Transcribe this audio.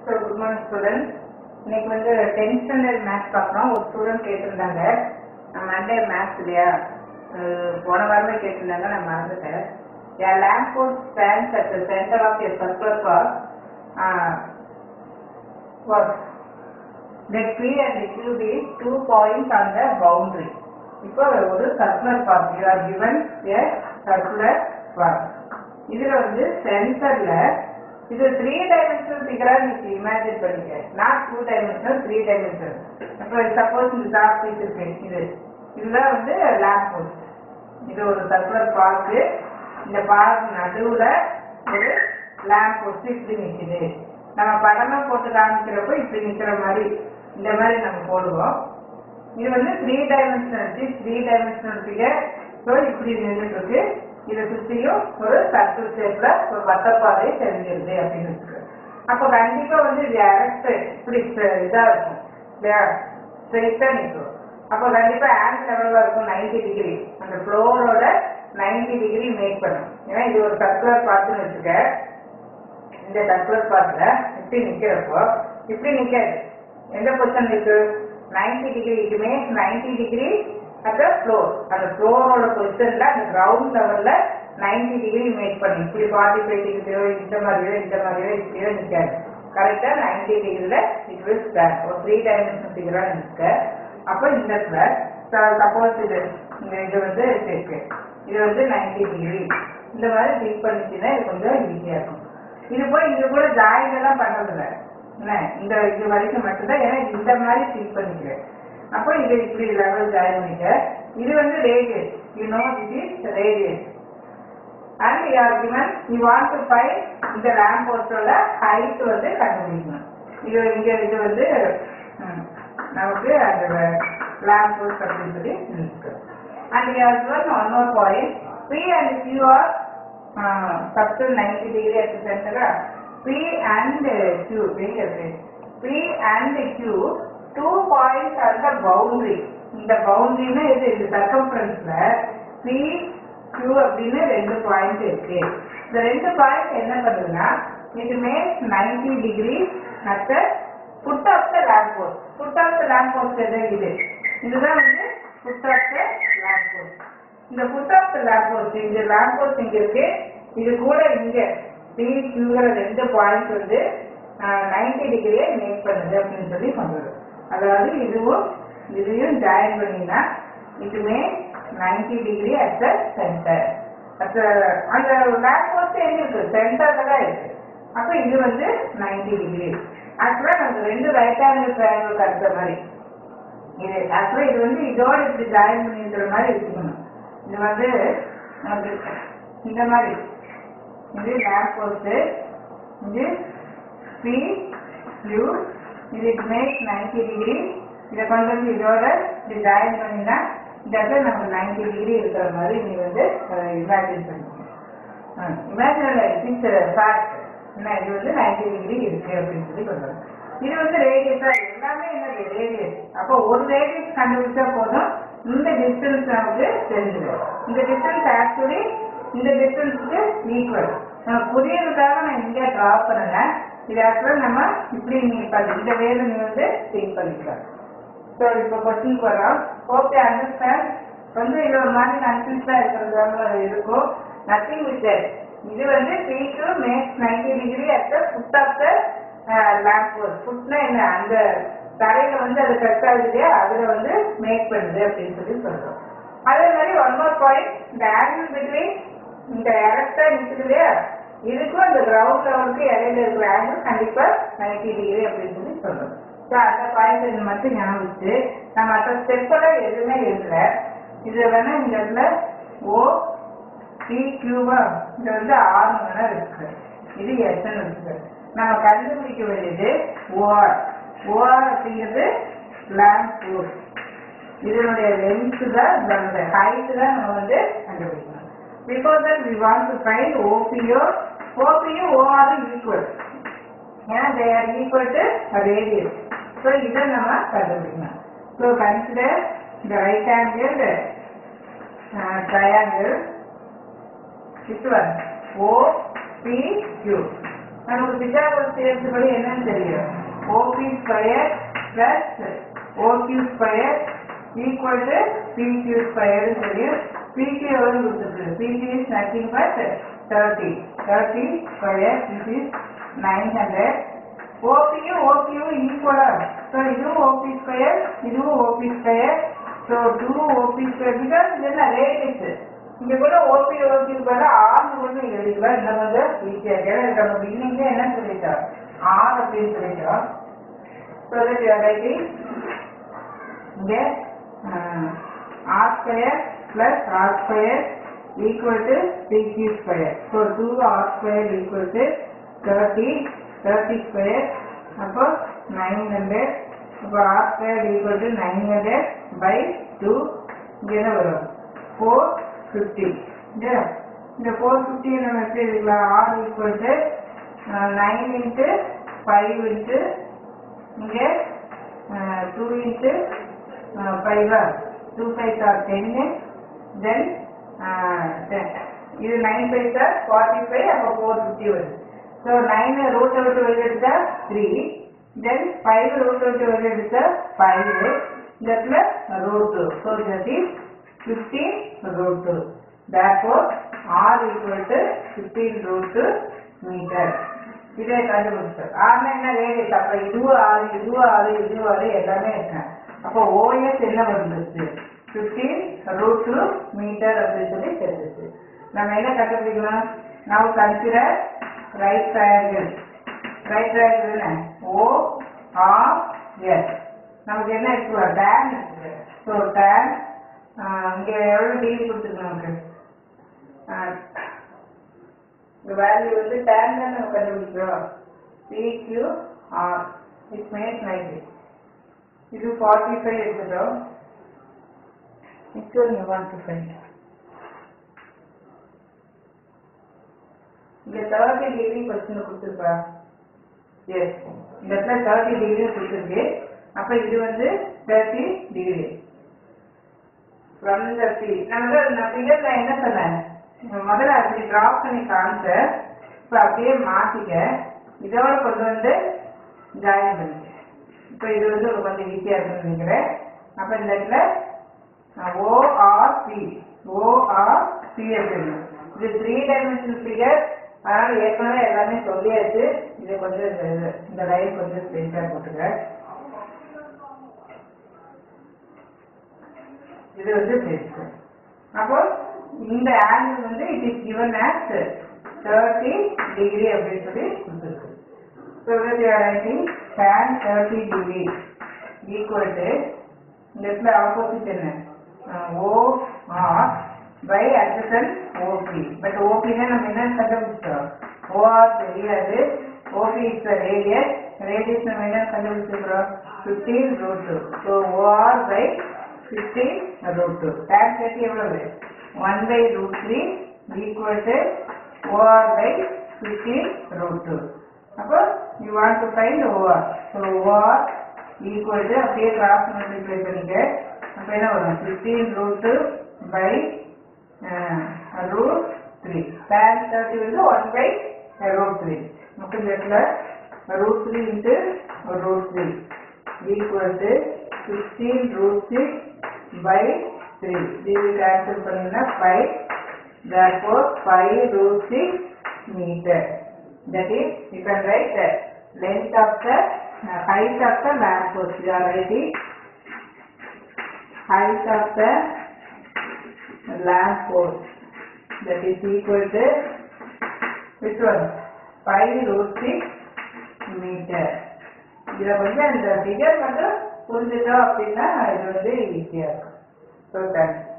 So good morning student இன்னைக்கு வந்து tenth standard maths பார்க்குறோம் ஒரு ஸ்டூடெண்ட் கேட்டிருந்தாங்க மண்டே மேத்ஸ் இல்லையா அஹ் போன வாரமே கேட்டிருந்தாங்க நான் மறந்துட்டேன் A lamp post stands at the center of a circular park. Uh, what? Let P and Q be two points on the boundary. இப்போ ஒரு circular park you are given a circular park இதுல வந்து சென்டர்ல இது three dimensional ஃபிகரா நீங்க imagine பண்ணிக்க not two dimensional three dimensional இப்போ suppose இந்த டாப் பீஸ் இருக்கு இது இதுதான் வந்து லேம்ப் போஸ்ட் இது ஒரு சர்க்குலர் பார்க்கு இந்த பார்க் நடுவுல ஒரு லேம்ப் போஸ்ட் இப்படி நிக்குது நம்ம படமா போட்டு காமிக்கிறப்போ இப்படி நிக்கிற மாதிரி இந்த மாதிரி நம்ம போடுவோம் இது வந்து three dimensional three dimensional figure so இப்படி நின்றுட்டு இருக்கு இதை சுற்றியும் ஒரு சர்க்கிள் ஷேப்ல ஒரு வட்டப்பாதை தெரிஞ்சிருது அப்படின்னு இருக்கு அப்போ கண்டிப்பா வந்து இது அரஸ்ட் இப்படி ஸ்ட்ர- இதா இருக்கும் இல்லையா ஸ்ட்ரெயிட்டா நிற்கும் அப்போ கண்டிப்பா ஆண்ட் லெவல்ல இருக்கும் 90 டிகிரி அந்த ஃப்ளோரோட 90 டிகிரி மேக் பண்ணும் ஏன்னா இது ஒரு சர்க்குலர் பார்த்துன்னு வச்சுக்க இந்த சர்க்குலர் பார்ட்ல இப்படி நிக்கிறப்போ இப்படி நிக்காது எந்த பொசிஷன் இருக்கு 90 டிகிரிக்குமே 90 டிகிரி அட் ஃப்ளோர் அந்த ஃப்ளோரோட பொசிஷன்ல அந்த கிரவுண்ட் லெவல்ல 90 டிகிரி மேக் பண்ணி இப்படி ஃபார்ட்டி ஃபைவ் டிகிரியோ இந்த மாதிரியோ இந்த மாதிரியோ இப்படியோ நிக்காது கரெக்டா 90 டிகிரில இட் வில் ஸ்டாண்ட் ஒரு த்ரீ டைமென்ஷன் ஃபிகரா நிற்க அப்போ இந்த இடத்துல சப்போஸ் இது இந்த இது வந்து இருக்கு இது வந்து 90 டிகிரி இந்த மாதிரி திங்க் பண்ணிச்சுன்னா இது கொஞ்சம் ஈஸியா இருக்கும் இது போய் இது கூட ஜாயின் எல்லாம் பண்றதில்ல என்ன இந்த இது வரைக்கும் மட்டும்தான் ஏன்னா இந்த மாதிரி திங்க் பண்ணிக்கிறேன் அப்போ இது இப்படி லெவல் ஜாயின் பண்ணிக்க இது வந்து radius you know this is radius and you are given you want to find இந்த லேம்ப் போஸ்டோட ஹைட் வந்து கண்டுபிடிக்கணும் இது இங்க இது வந்து ம், நமக்கு அந்த லேம்ப் போஸ்ட் அப்படின்னு சொல்லி இருக்கு and you are given one more point P and Q are first ninety degree at center P and Q அப்படிங்கிறது P and Q two points are the boundary இந்த பவுண்டரினா இது இந்த சர்க்கம்ஃபரன்ஸ்ல P Q அப்படின்னு ரெண்டு point இருக்கு இந்த ரெண்டு பாயிண்ட் என்ன பண்ணுதுன்னா இது make 90 degree at foot of the lamp post foot of the lamp post எது இது இதுதான் வந்து foot of the lamp post இந்த foot of the lamp post இந்த லேம்ப் போஸ்ட் இங்க இருக்கு இது கூட இங்க பி கியூங்கிற ரெண்டு பாயிண்ட் வந்து நைன்டி டிகிரியை மேக் பண்ணுது அப்படின்னு சொல்லி சொல்றது அதாவது இதுவும் இதையும் ஜாயின் பண்ணினா இதுமே ninety degree at the centre at அந்த லேம்ப் போஸ்ட் எங்க இருக்கு சென்டர்ல தான் இருக்கு அப்ப இது வந்து நைன்டி டிகிரி ஆக்சுவலா நமக்கு ரெண்டு ரைட் ஆங்கிள் ட்ரையாங்கிள் கட்டுற மாதிரி இது ஆக்சுவலா இது வந்து இதோட இப்படி ஜாயின் பண்ணிருக்கிற மாதிரி வச்சுக்கணும் இது வந்து நமக்கு இந்த மாதிரி இது லேப் போஸ்ட் இது பி யூ இது மேக் நைன்டி டிகிரி இதை கொண்டு வந்து இதோட இப்படி ஜாயின் பண்ணினா இந்த இடத்துல நமக்கு நைன்டி டிகிரி இருக்கிற மாதிரி நீ வந்து இமேஜின் பண்ணிக்கணும் இமேஜினரி இட்ஸ் ஃபேக்ட் என்ன இது வந்து நைன்டி டிகிரி இருக்கு அப்படின்னு சொல்லி சொல்றாங்க இது வந்து ரேடியஸா எல்லாமே என்னது ரேடியஸ் அப்போ ஒரு ரேடியஸ் கண்டுபிடிச்சா போதும் இந்த டிஸ்டன்ஸ் நமக்கு தெரிஞ்சிடும் இந்த டிஸ்டன்ஸ் ஆக்சுவலி இந்த டிஸ்டன்ஸுக்கு ஈக்குவல் நம்ம புரியறதுக்காக நான் இங்கே ட்ரா பண்ணல இது ஆக்சுவலாக நம்ம இப்படி நீ பண்ணி இந்த வேலை நீ வந்து திங்க் பண்ணிக்கலாம் ஸோ இப்போ கொஸ்டின் வரோம் ஓகே அண்டர்ஸ்டாண்ட் வந்து இது ஒரு மாதிரி கன்ஃபியூஸ்டாக இருக்கிறதால இருக்கும் நத்திங் வித் இது வந்து பீக்கு make ninety degree at the foot of the lamp post ஃபுட்னா என்ன அந்த தரையில வந்து அது கட் ஆகுது இல்லையா அதுல வந்து மேக் பண்ணுது அப்படின்னு சொல்லி சொல்றோம் அதே மாதிரி ஒன் மோர் பாயிண்ட் இந்த ஆங்கிள் பிட்வீன் இந்த எரக்டா நிக்குது இல்லையா இதுக்கும் அந்த கிரவுண்ட் லெவலுக்கு இடையில இருக்கிற ஆங்கிள் கண்டிப்பா நைன்டி டிகிரி அப்படின்னு சொல்லி சொல்றோம் ஸோ அந்த பாயிண்ட் மட்டும் ஞாபகம் வச்சு நம்ம மற்ற ஸ்டெப் எல்லாம் எதுவுமே எழுதல இது வேணா இந்த இடத்துல ஓ பி கியூவா இது வந்து ஆறு வேணா இருக்கு இது எத்தனை இருக்கு நம்ம கண்டுபிடிக்க வேண்டியது ஓஆர் ஓஆர் அப்படிங்கிறது லேம்ப் போஸ்ட் இதனுடைய லென்த் தான் இதனுடைய ஹைட் தான் நம்ம வந்து கண்டுபிடிக்கணும் because that we want to find ஓபியோ ஓபியோ ஓஆர் ஈக்குவல் ஏன்னா they are equal to radius so இதை நம்ம கண்டுபிடிக்கணும் so consider the right angle triangle this one O P Q நமக்கு பித்தாகரஸ் தியரத்து படி என்னன்னு தெரியும் O P square plus O Q square equal to P Q square தெரியும் பிக்யூ எவ்வளவு கொடுத்துருக்கு P Q is nothing but thirty thirty square this is nine hundred ஓபியும் ஓபியும் ஈக்குவலா ஸோ இதுவும் ஓபி ஸ்கொயர் இதுவும் O P square so two O P square because இது என்ன ரேடியஸ் இங்க கூட ஓபி ஓபி பதில் ஆறு கொண்டு எழுதிக்கலாம் இந்த வந்து ஈஸியாக இருக்கு நம்ம பிகினிங்ல என்ன சொல்லிட்டோம் ஆர் அப்படின்னு சொல்லிட்டோம் ஸோ தட் யூ ரைட்டிங் இங்க R square plus R square equal to P Q square so two R square equal to thirty thirty square அப்போ நைன் ஹண்ட்ரட் அப்போ R square equal to nine hundred by two இங்கே என்ன வரும் four fifty இந்த four fifty நம்ம எப்படி எழுதிக்கலாம் R equal to nine into five into இங்கே two into five two five R டென்னு தென் இது nine five sir forty five அப்போ ஃபோர் ஃபிஃப்டி வருது ஸோ நைன் ரூட்டை விட்டு வெளியே எடுத்தா த்ரீ தென் ஃபைவ் ரூட்டை விட்டு வெளியே எடுத்தா ஃபைவ் இந்த இடத்துல root two so that is fifteen root two therefore r equal to 15 root metre இதை கண்டுபிடிச்சோம் ஆர்னா என்ன ரேடியஸ் அப்ப இதுவும் ஆறு இதுவும் ஆறு இதுவும் ஆறு எல்லாமே இருக்கு அப்போ ஓஎஸ் என்ன வந்துருச்சு ஃபிஃப்டீன் ரூட் டூ மீட்டர் அப்படின்னு சொல்லி தெரிஞ்சிச்சு நம்ம என்ன கண்டுபிடிக்கலாம் now consider right triangle right triangle என்ன ஓ ஆர் எஸ் நமக்கு என்ன இருக்கு டேன் இருக்கு ஸோ டேன் இங்க எவ்வளவு டிகிரி கொடுத்துருக்கு நமக்கு இந்த வேல்யூ வந்து tan தான் நம்ம கண்டுபிடிக்கிறோம் PQ R it makes 90 இது 45 எடுத்துட்டோம் next one you want to find இங்க 30 டிகிரி கொஸ்டின் கொடுத்துருப்பா எஸ் இந்த இடத்துல 30 டிகிரி கொடுத்துருக்கு அப்ப இது வந்து 30 டிகிரி ஃப்ரம் த பி நம்ம நான் ஃபிகர்ல என்ன சொன்னேன் முதல்ல அப்படி டிராப் பண்ணி காமிச்ச இப்போ அப்படியே மாத்திக்க இதோட கொண்டு வந்து ஜாயின் பண்ணிக்க இப்போ இது வந்து உங்களுக்கு கொஞ்சம் ஈஸியாக இருக்குன்னு நினைக்கிறேன் அப்போ இந்த இடத்துல ஓஆர்பி ஓஆர்பி அப்படின்னு இது த்ரீ டைமென்ஷன் ஃபிகர் அதனால ஏற்கனவே எல்லாமே சொல்லியாச்சு இது கொஞ்சம் இந்த இது- இந்த லைன் கொஞ்சம் ஸ்ட்ரெயிட்டாக போட்டுக்க இது வந்து பேஸ்ட் அப்போ இந்த ஆங்கிள் வந்து it is given as thirty degree அப்படின்னு சொல்லி கொடுத்துருக்கு so that you are writing tan thirty degree equal to இந்த இடத்துல ஆப்போசிட் என்ன O R by adjacent O P but ஓபினா நம்ம என்ன கண்டுபிடிச்சோம் ஓஆர் தெரியாது O P is the radius radius நம்ம என்ன கண்டுபிடிச்சிருக்கிறோம் fifteen root two so O R by fifteen root two tan thirty எவ்வளவு one by root three equal to O R by fifteen root two அப்போ you want to find O R so O R equal to அப்படியே cross multiply பண்ணிக்க அப்போ என்ன வரும் fifteen root two by root three tan thirty வந்து one by root three முப்பது இடத்துல root three into root three equal to fifteen root six by three இது cancel பண்ணீங்கன்னா five therefore 5 root 6 meter. That is, you can write the length of the uh, height of the lamp post. You are writing height of the lamp post. That is equal to which one? 5 root 6 meter. இதை வந்து அந்த figure மட்டும் புரிஞ்சுட்டோம் அப்படின்னா இது வந்து ஈஸியாக இருக்கும் so thanks